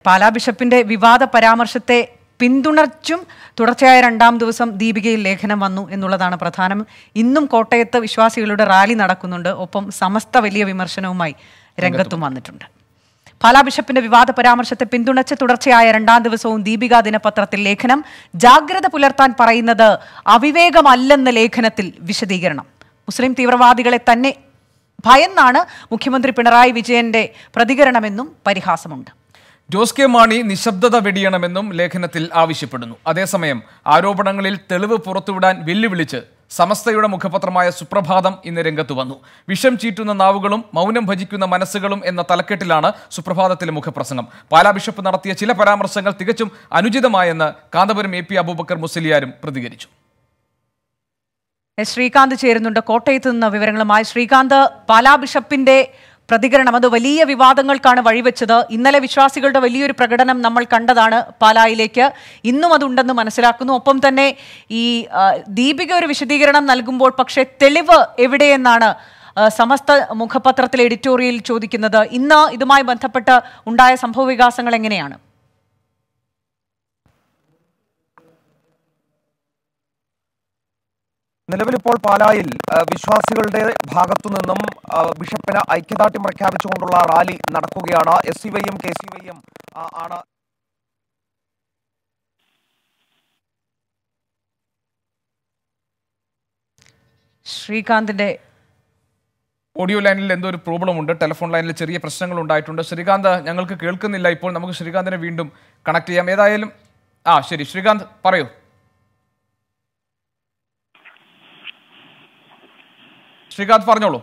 പാലാ ബിഷപ്പിന്റെ വിവാദ പരാമർശത്തെ പിന്തുണച്ചും തുടർച്ചയായ രണ്ടാം ദിവസം ദീപികയിൽ ലേഖനം വന്നു എന്നുള്ളതാണ് പ്രധാനം ഇന്നും കോട്ടയത്ത് വിശ്വാസികളുടെ റാലി നടക്കുന്നുണ്ട് ഒപ്പം സമസ്ത വലിയ വിമർശനവുമായി രംഗത്തും വന്നിട്ടുണ്ട് പാലാ ബിഷപ്പിന്റെ വിവാദ പരാമർശത്തെ പിന്തുണച്ച് തുടർച്ചയായ രണ്ടാം ദിവസവും ദീപിക ദിനപത്രത്തിൽ ലേഖനം ജാഗ്രത പുലർത്താൻ പറയുന്നത് അവിവേകമല്ലെന്ന ലേഖനത്തിൽ വിശദീകരണം മുസ്ലിം തീവ്രവാദികളെ തന്നെ ഭയന്നാണ് മുഖ്യമന്ത്രി പിണറായി വിജയന്റെ പ്രതികരണമെന്നും പരിഹാസമുണ്ട് ജോസ് കെ മാണി നിശബ്ദത വെടിയണമെന്നും ലേഖനത്തിൽ ആവശ്യപ്പെടുന്നു അതേസമയം ആരോപണങ്ങളിൽ തെളിവ് പുറത്തുവിടാൻ വെല്ലുവിളിച്ച് സമസ്തയുടെ മുഖപത്രമായ സുപ്രഭാതം ഇന്ന് രംഗത്ത് വന്നു വിഷം ചീറ്റുന്ന നാവുകളും മൗനം ഭജിക്കുന്ന മനസ്സുകളും എന്ന തലക്കെട്ടിലാണ് സുപ്രഭാതത്തിലെ മുഖപ്രസംഗം പാലാ ബിഷപ്പ് നടത്തിയ ചില പരാമർശങ്ങൾ തികച്ചും അനുചിതമായെന്ന് കാന്തപുരം എ പി അബൂബക്കർ മുസ്ലിയാരും പ്രതികരിച്ചു എസ് ശ്രീകാന്ത് ചേരുന്നുണ്ട് കോട്ടയത്ത് നിന്ന് വിവരങ്ങളുമായി ശ്രീകാന്ത് പാലാ ബിഷപ്പിന്റെ പ്രതികരണം അത് വലിയ വിവാദങ്ങൾക്കാണ് വഴിവെച്ചത് ഇന്നലെ വിശ്വാസികളുടെ വലിയൊരു പ്രകടനം നമ്മൾ കണ്ടതാണ് പാലായിലേക്ക് ഇന്നും അതുണ്ടെന്ന് മനസ്സിലാക്കുന്നു ഒപ്പം തന്നെ ഈ ആ, ദീപിക ഒരു വിശദീകരണം നൽകുമ്പോൾ പക്ഷേ തെളിവ് എവിടെയെന്നാണ് ആ, സമസ്ത മുഖപത്രത്തിലെ എഡിറ്റോറിയൽ ചോദിക്കുന്നത് ഇന്ന് ഇതുമായി ബന്ധപ്പെട്ട് ഉണ്ടായ സംഭവ വികാസങ്ങൾ എങ്ങനെയാണ് നിലവിലിപ്പോൾ പാലായിൽ ആ, വിശ്വാസികളുടെ ഭാഗത്തു നിന്നും ആ, ബിഷപ്പിന് ഐക്യദാർഢ്യം പ്രഖ്യാപിച്ചുകൊണ്ടുള്ള റാലി നടക്കുകയാണ് എസ് സി വൈയും കെ സി വൈയും ആണ് ശ്രീകാന്തിന്റെ ഓഡിയോ ലൈനിൽ എന്തോ ഒരു പ്രോബ്ലം ഉണ്ട് ടെലിഫോൺ ലൈനിൽ ചെറിയ പ്രശ്നങ്ങൾ ഉണ്ടായിട്ടുണ്ട് ശ്രീകാന്ത് ഞങ്ങൾക്ക് കേൾക്കുന്നില്ല ഇപ്പോൾ നമുക്ക് ശ്രീകാന്തിനെ വീണ്ടും കണക്ട് ചെയ്യാം ഏതായാലും ആ ശരി ശ്രീകാന്ത് പറയൂ ശ്രീകാന്ത് പറഞ്ഞോളൂ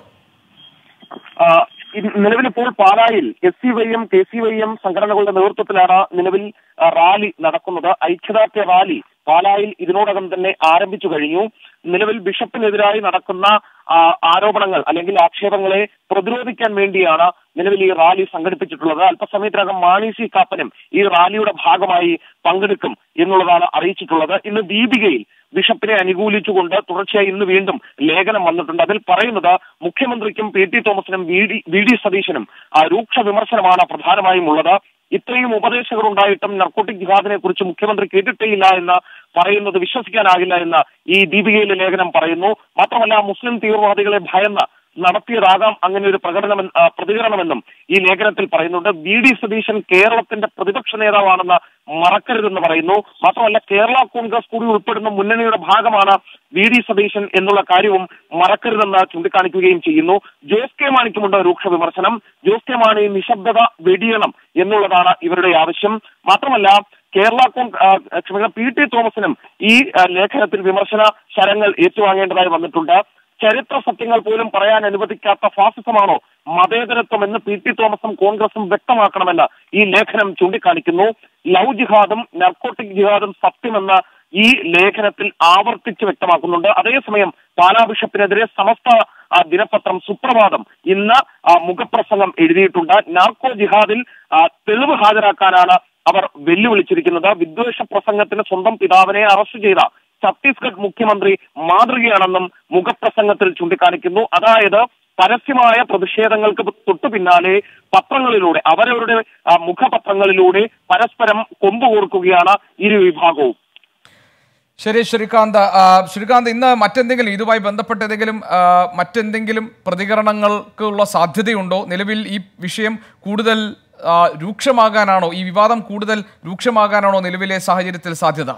ആ, ഇ- നിലവിലിപ്പോൾ പാലായിൽ S C Y M K C Y M സംഘടനകളുടെ നേതൃത്വത്തിലാണ് നിലവിൽ ആ, റാലി നടക്കുന്നത് ഐക്യദാർഢ്യ റാലി പാലായിൽ ഇതിനോടകം തന്നെ ആരംഭിച്ചു കഴിഞ്ഞു നിലവിൽ ബിഷപ്പിനെതിരായി നടക്കുന്ന ആ, ആരോപണങ്ങൾ അല്ലെങ്കിൽ ആക്ഷേപങ്ങളെ പ്രതിരോധിക്കാൻ വേണ്ടിയാണ് നിലവിൽ ഈ റാലി സംഘടിപ്പിച്ചിട്ടുള്ളത് അല്പസമയത്തിനകം മാണി സി കാപ്പനും ഈ റാലിയുടെ ഭാഗമായി പങ്കെടുക്കും എന്നുള്ളതാണ് അറിയിച്ചിട്ടുള്ളത് ഇന്ന് ദീപികയിൽ ബിഷപ്പിനെ അനുകൂലിച്ചുകൊണ്ട് തുടർച്ചയായി ഇന്ന് വീണ്ടും ലേഖനം വന്നിട്ടുണ്ട് അതിൽ പറയുന്നത് മുഖ്യമന്ത്രിക്കും പി ടി തോമസിനും വി ഡി വി ഡി സതീശനും ആ, രൂക്ഷ വിമർശനമാണ് പ്രധാനമായും ഉള്ളത് ഇത്രയും ഉപദേശകർ ഉണ്ടായിട്ടും നർക്കോട്ടിക് ജിഹാദിനെ കുറിച്ച് മുഖ്യമന്ത്രി കേട്ടിട്ടേയില്ല എന്ന് പറയുന്നത് വിശ്വസിക്കാനാകില്ല എന്ന് ഈ ദീപികയിലെ ലേഖനം പറയുന്നു മാത്രമല്ല മുസ്ലിം തീവ്രവാദികളെ ഭയന്ന് നടത്തിയതാകാം അങ്ങനെ ഒരു പ്രകടനം പ്രതികരണമെന്നും ഈ ലേഖനത്തിൽ പറയുന്നുണ്ട് വി ഡി സതീശൻ കേരളത്തിന്റെ പ്രതിപക്ഷ നേതാവാണെന്ന് മറക്കരുതെന്ന് പറയുന്നു മാത്രമല്ല കേരള കോൺഗ്രസ് കൂടി ഉൾപ്പെടുന്ന മുന്നണിയുടെ ഭാഗമാണ് വി ഡി സതീശൻ എന്നുള്ള കാര്യവും മറക്കരുതെന്ന് ചൂണ്ടിക്കാണിക്കുകയും ചെയ്യുന്നു ജോസ് കെ മാണിക്കുമുണ്ട് രൂക്ഷ വിമർശനം ജോസ് കെ മാണി നിശബ്ദത വെടിയണം എന്നുള്ളതാണ് ഇവരുടെ ആവശ്യം മാത്രമല്ല കേരള കോൺ- ആ, ക്ഷമിക്കണം പി ടി തോമസിനും ഈ ആ, ലേഖനത്തിൽ വിമർശന ശരങ്ങൾ ഏറ്റുവാങ്ങേണ്ടതായി വന്നിട്ടുണ്ട് ചരിത്ര സത്യങ്ങൾ പോലും പറയാൻ അനുവദിക്കാത്ത ഫാസിസമാണോ മതേതരത്വം എന്ന് പി ടി തോമസും കോൺഗ്രസും വ്യക്തമാക്കണമെന്ന് ഈ ലേഖനം ചൂണ്ടിക്കാണിക്കുന്നു ലവ് ജിഹാദും നർക്കോട്ടിക് ജിഹാദും സത്യമെന്ന് ഈ ലേഖനത്തിൽ ആവർത്തിച്ച് വ്യക്തമാക്കുന്നുണ്ട് അതേസമയം പാലാ ബിഷപ്പിനെതിരെ സമസ്ത ആ, ദിനപത്രം സുപ്രഭാതം ഇന്ന് ആ, മുഖപ്രസംഗം എഴുതിയിട്ടുണ്ട് നാർക്കോ ജിഹാദിൽ ആ, തെളിവ് ഹാജരാക്കാനാണ് അവർ വെല്ലുവിളിച്ചിരിക്കുന്നത് വിദ്വേഷ പ്രസംഗത്തിന് സ്വന്തം പിതാവിനെ അറസ്റ്റ് ചെയ്ത ഛത്തീസ്ഗഡ് മുഖ്യമന്ത്രി മാതൃകയാണെന്നും മുഖപ്രസംഗത്തിൽ ചൂണ്ടിക്കാണിക്കുന്നു അതായത് പരസ്യമായ പ്രതിഷേധങ്ങൾക്ക് തൊട്ടു പിന്നാലെ പത്രങ്ങളിലൂടെ അവരവരുടെ ആ, മുഖപത്രങ്ങളിലൂടെ പരസ്പരം കൊമ്പുകോർക്കുകയാണ് ഇരു വിഭാഗവും ശരി ശ്രീകാന്ത് ആ, ശ്രീകാന്ത് ഇന്ന് മറ്റെന്തെങ്കിലും ഇതുമായി ബന്ധപ്പെട്ട ഏതെങ്കിലും ആ, മറ്റെന്തെങ്കിലും പ്രതികരണങ്ങൾക്കുള്ള സാധ്യതയുണ്ടോ നിലവിൽ ഈ വിഷയം കൂടുതൽ ആ, രൂക്ഷമാകാനാണോ ഈ വിവാദം കൂടുതൽ രൂക്ഷമാകാനാണോ നിലവിലെ സാഹചര്യത്തിൽ സാധ്യത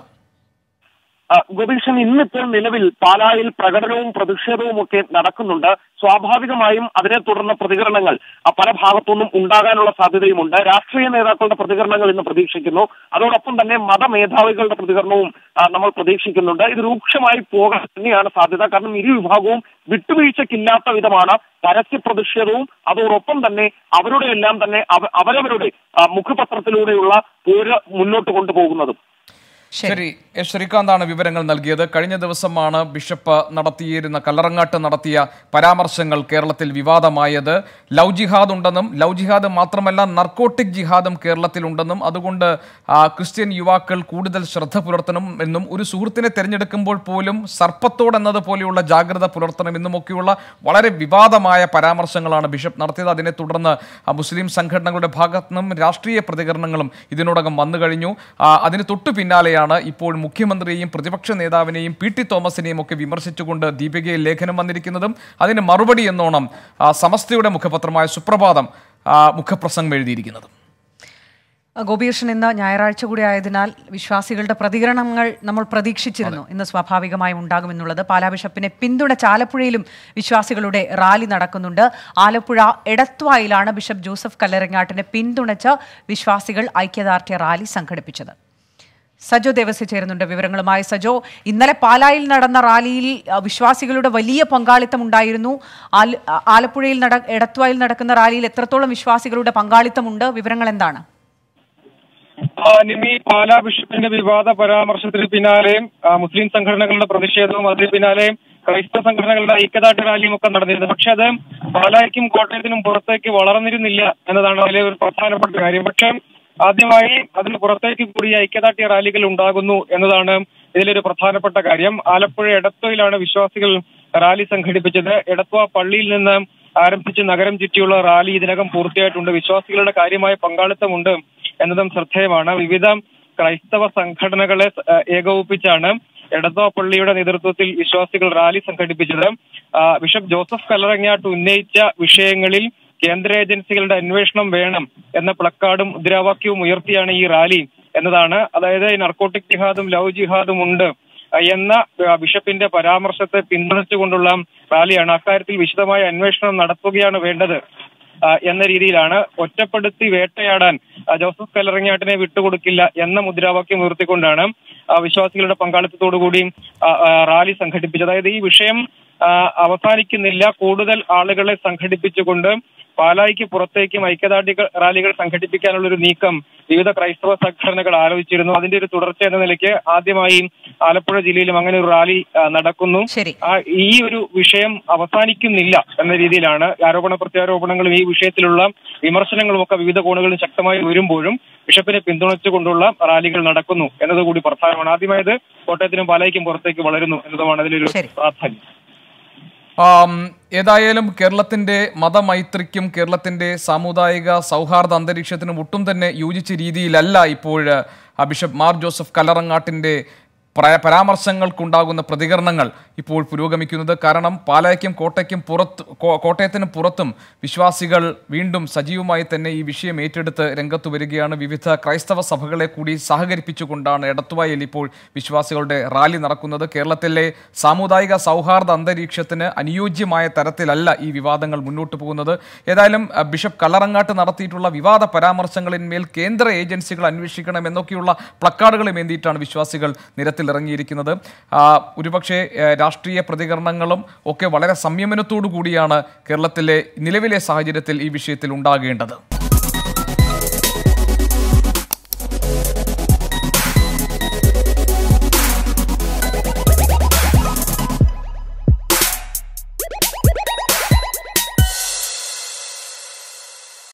ആ, ഗോപീഷൻ ഇന്നിപ്പോൾ നിലവിൽ പാലായിൽ പ്രകടനവും പ്രതിഷേധവും ഒക്കെ നടക്കുന്നുണ്ട് സ്വാഭാവികമായും അതിനെ തുടർന്ന് പ്രതികരണങ്ങൾ ആ, പല ഭാഗത്തുനിന്നും ഉണ്ടാകാനുള്ള സാധ്യതയുമുണ്ട് രാഷ്ട്രീയ നേതാക്കളുടെ പ്രതികരണങ്ങൾ ഇന്ന് പ്രതീക്ഷിക്കുന്നു അതോടൊപ്പം തന്നെ മതമേധാവികളുടെ പ്രതികരണവും ആ, നമ്മൾ പ്രതീക്ഷിക്കുന്നുണ്ട് ഇത് രൂക്ഷമായി പോകാൻ തന്നെയാണ് സാധ്യത കാരണം ഇരു വിഭാഗവും വിട്ടുവീഴ്ചയ്ക്കില്ലാത്ത വിധമാണ് പരസ്യ പ്രതിഷേധവും അതോടൊപ്പം തന്നെ അവരുടെ എല്ലാം തന്നെ അവ- അവരവരുടെ ആ, മുഖപത്രത്തിലൂടെയുള്ള പോര് മുന്നോട്ട് കൊണ്ടുപോകുന്നതും ശരി ശരി എസ് ശ്രീകാന്താണ് വിവരങ്ങൾ നൽകിയത് കഴിഞ്ഞ ദിവസമാണ് ബിഷപ്പ് നടത്തിയിരുന്ന കല്ലറങ്ങാട്ട് നടത്തിയ പരാമർശങ്ങൾ കേരളത്തിൽ വിവാദമായത് ലവ് ജിഹാദ് ഉണ്ടെന്നും ലവ് ജിഹാദ് മാത്രമല്ല നർക്കോട്ടിക് ജിഹാദും കേരളത്തിലുണ്ടെന്നും അതുകൊണ്ട് ആ, ക്രിസ്ത്യൻ യുവാക്കൾ കൂടുതൽ ശ്രദ്ധ പുലർത്തണം എന്നും ഒരു സുഹൃത്തിനെ തിരഞ്ഞെടുക്കുമ്പോൾ പോലും സർപ്പത്തോടെന്നത് പോലെയുള്ള ജാഗ്രത പുലർത്തണം എന്നുമൊക്കെയുള്ള വളരെ വിവാദമായ പരാമർശങ്ങളാണ് ബിഷപ്പ് നടത്തിയത് അതിനെ തുടർന്ന് ആ, മുസ്ലിം സംഘടനകളുടെ ഭാഗത്തു നിന്നും രാഷ്ട്രീയ പ്രതികരണങ്ങളും ഇതിനോടകം വന്നു കഴിഞ്ഞു ആ, അതിന് തൊട്ടു പിന്നാലെയാണ് ഇപ്പോൾ മുഖ്യമന്ത്രിയെയും പ്രതിപക്ഷ നേതാവിനെയും പി ടി തോമസിനെയും ഒക്കെ വിമർശിച്ചുകൊണ്ട് ദീപികയിൽ ലേഖനം വന്നിരിക്കുന്നതും അതിന് മറുപടി എന്നോണം ആ, സമസ്തയുടെ മുഖപത്രമായ സുപ്രഭാതം ആ, മുഖപ്രസംഗം എഴുതിയിരിക്കുന്നതും ഗോപികൃഷ്ണൻ ഇന്ന് ഞായറാഴ്ച കൂടി ആയതിനാൽ വിശ്വാസികളുടെ പ്രതികരണങ്ങൾ നമ്മൾ പ്രതീക്ഷിച്ചിരുന്നു ഇന്ന് സ്വാഭാവികമായും ഉണ്ടാകുമെന്നുള്ളത് പാലാ ബിഷപ്പിനെ പിന്തുണച്ച് ആലപ്പുഴയിലും വിശ്വാസികളുടെ റാലി നടക്കുന്നുണ്ട് ആലപ്പുഴ എടത്വായിലാണ് ബിഷപ്പ് ജോസഫ് കല്ലറങ്ങാട്ടിനെ പിന്തുണച്ച് വിശ്വാസികൾ ഐക്യദാർഢ്യ റാലി സംഘടിപ്പിച്ചത് സജോ ദേവസ്യ ചേരുന്നുണ്ട് വിവരങ്ങളുമായി സജോ ഇന്നലെ പാലായിൽ നടന്ന റാലിയിൽ അ, വിശ്വാസികളുടെ വലിയ പങ്കാളിത്തം ഉണ്ടായിരുന്നു ആല- ആലപ്പുഴയിൽ നട എടത്വായിൽ നടക്കുന്ന റാലിയിൽ എത്രത്തോളം വിശ്വാസികളുടെ പങ്കാളിത്തമുണ്ട് വിവരങ്ങൾ എന്താണ് ആ, നിമി പാലാ ബിഷപ്പിന്റെ വിവാദ പരാമർശത്തിന് പിന്നാലെയും ആ, മുസ്ലിം സംഘടനകളുടെ പ്രതിഷേധവും അതിന് പിന്നാലെയും ക്രൈസ്തവ സംഘടനകളുടെ ഐക്യദാർഢ്യ റാലിയും ഒക്കെ നടന്നിരുന്നു പക്ഷെ അത് പാലായ്ക്കും കോട്ടയത്തിനും പുറത്തേക്ക് വളർന്നിരുന്നില്ല എന്നതാണ് അതിലെ ഒരു പ്രധാനപ്പെട്ട കാര്യം പക്ഷെ ആദ്യമായി അതിന് പുറത്തേക്ക് കൂടി ഐക്യദാർഢ്യ റാലികൾ ഉണ്ടാകുന്നു എന്നതാണ് ഇതിലൊരു പ്രധാനപ്പെട്ട കാര്യം ആലപ്പുഴ എടത്വയിലാണ് വിശ്വാസികൾ റാലി സംഘടിപ്പിച്ചത് എടത്വ പള്ളിയിൽ നിന്ന് ആരംഭിച്ച് നഗരം ചുറ്റിയുള്ള റാലി ഇതിനകം പൂർത്തിയായിട്ടുണ്ട് വിശ്വാസികളുടെ കാര്യമായ പങ്കാളിത്തമുണ്ട് എന്നതും ശ്രദ്ധേയമാണ് വിവിധ ക്രൈസ്തവ സംഘടനകളെ ആ, ഏകോപിപ്പിച്ചാണ് എടത്വ പള്ളിയുടെ നേതൃത്വത്തിൽ വിശ്വാസികൾ റാലി സംഘടിപ്പിച്ചത് ആ, ബിഷപ്പ് ജോസഫ് കല്ലറങ്ങാട്ട് ഉന്നയിച്ച വിഷയങ്ങളിൽ കേന്ദ്ര ഏജൻസികളുടെ അന്വേഷണം വേണം എന്ന പ്ലക്കാർഡും മുദ്രാവാക്യവും ഉയർത്തിയാണ് ഈ റാലി എന്നതാണ് അതായത് ഈ നർക്കോട്ടിക് ജിഹാദും ലവ് ജിഹാദും ഉണ്ട് എന്ന ആ, ബിഷപ്പിന്റെ പരാമർശത്തെ പിന്തുണച്ചുകൊണ്ടുള്ള റാലിയാണ് അക്കാര്യത്തിൽ വിശദമായ അന്വേഷണം നടത്തുകയാണ് വേണ്ടത് ആ, എന്ന രീതിയിലാണ് ഒറ്റപ്പെടുത്തി വേട്ടയാടാൻ ആ, ജോസഫ് കല്ലറങ്ങാട്ടിനെ വിട്ടുകൊടുക്കില്ല എന്ന മുദ്രാവാക്യം ഉയർത്തിക്കൊണ്ടാണ് ആ, വിശ്വാസികളുടെ പങ്കാളിത്തത്തോടുകൂടി ആ, ആ, റാലി സംഘടിപ്പിച്ചത് അതായത് ഈ വിഷയം ആ, അവസാനിക്കുന്നില്ല കൂടുതൽ ആളുകളെ സംഘടിപ്പിച്ചുകൊണ്ട് പാലായിക്ക് പുറത്തേക്കും ഐക്യദാർഢ്യ റാലികൾ സംഘടിപ്പിക്കാനുള്ള ഒരു നീക്കം വിവിധ ക്രൈസ്തവ സംഘടനകൾ ആലോചിച്ചിരുന്നു അതിന്റെ ഒരു തുടർച്ച എന്ന നിലയ്ക്ക് ആദ്യമായി ആലപ്പുഴ ജില്ലയിലും അങ്ങനെ ഒരു റാലി ആ, നടക്കുന്നു ശരി ആ, ഈ ഒരു വിഷയം അവസാനിക്കുന്നില്ല എന്ന രീതിയിലാണ് ആരോപണ പ്രത്യാരോപണങ്ങളും ഈ വിഷയത്തിലുള്ള വിമർശനങ്ങളും ഒക്കെ വിവിധ കോണുകളിൽ ശക്തമായി വരുമ്പോഴും ബിഷപ്പിനെ പിന്തുണച്ചുകൊണ്ടുള്ള റാലികൾ നടക്കുന്നു എന്നതുകൂടി പ്രധാനമാണ് ആദ്യമായത് കോട്ടയത്തിനും പാലായിക്കും പുറത്തേക്ക് വളരുന്നു എന്നതുമാണ് അതിലൊരു ശരി. പ്രാധാന്യം ആം, ഏതായാലും കേരളത്തിന്റെ മതമൈത്രിക്കും കേരളത്തിന്റെ സാമുദായിക സൗഹാർദ്ദ അന്തരീക്ഷത്തിനും ഒട്ടും തന്നെ യോജിച്ച രീതിയിലല്ല ഇപ്പോൾ ആ, ബിഷപ്പ് മാർ ജോസഫ് കല്ലറങ്ങാട്ടിന്റെ പ്ര- പരാമർശങ്ങൾക്കുണ്ടാകുന്ന പ്രതികരണങ്ങൾ ഇപ്പോൾ പുരോഗമിക്കുന്നത് കാരണം പാലായ്ക്കും കോട്ടയ്ക്കും പുറത്ത് കോ- കോട്ടയത്തിന് പുറത്തും വിശ്വാസികൾ വീണ്ടും സജീവമായി തന്നെ ഈ വിഷയം ഏറ്റെടുത്ത് രംഗത്ത് വരികയാണ് വിവിധ ക്രൈസ്തവ സഭകളെ കൂടി സഹകരിപ്പിച്ചുകൊണ്ടാണ് എടത്തുവായിൽ ഇപ്പോൾ വിശ്വാസികളുടെ റാലി നടക്കുന്നത് കേരളത്തിലെ സാമുദായിക സൗഹാർദ്ദ അന്തരീക്ഷത്തിന് അനുയോജ്യമായ തരത്തിലല്ല ഈ വിവാദങ്ങൾ മുന്നോട്ട് പോകുന്നത് ഏതായാലും അഹ്, ബിഷപ്പ് കല്ലറങ്ങാട്ട് നടത്തിയിട്ടുള്ള വിവാദ പരാമർശങ്ങളിന്മേൽ കേന്ദ്ര ഏജൻസികൾ അന്വേഷിക്കണം എന്നൊക്കെയുള്ള പ്ലക്കാർഡുകളും ഏന്തിയിട്ടാണ് വിശ്വാസികൾ നിരത്തിലിറങ്ങിയിരിക്കുന്നത് ആ, ഒരുപക്ഷെ ഏഹ്, രാഷ്ട്രീയ പ്രതികരണങ്ങളും ഒക്കെ വളരെ സംയമനത്തോടു കൂടിയാണ് കേരളത്തിലെ നിലവിലെ സാഹചര്യത്തിൽ ഈ വിഷയത്തിൽ ഉണ്ടാകേണ്ടത്